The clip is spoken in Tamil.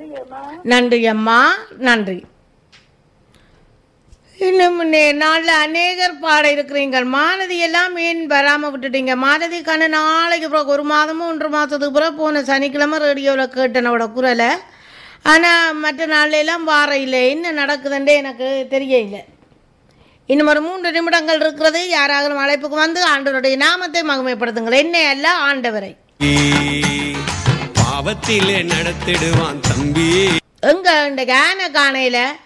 நன்றியம்மா நன்றி அம்மா நன்றி இன்னும் நே- நாள்ல அநேகர் பாட இருக்கிறீங்கள் மாலதி எல்லாம் ஏன் வராம விட்டுட்டீங்க மாலதி கண்ணு நாளைக்கு பிறகு ஒரு மாதமும் ஒன்று மாதத்துக்கு பிறகு போன சனிக்கிழமை ரேடியோவில் கேட்டனோட குரலை ஆனால் மற்ற நாள்ல எல்லாம் வார இல்லை என்ன நடக்குதுன்றே எனக்கு தெரியல இன்னும் ஒரு மூன்று நிமிடங்கள் இருக்கிறது யாராவது அழைப்புக்கு வந்து ஆண்டவருடைய நாமத்தை மகிமைப்படுத்துங்கள் என்னை அல்ல ஆண்டவரை பாவத்திலே நடத்திடுவான் தம்பி எங்க இந்த கேன காணையில்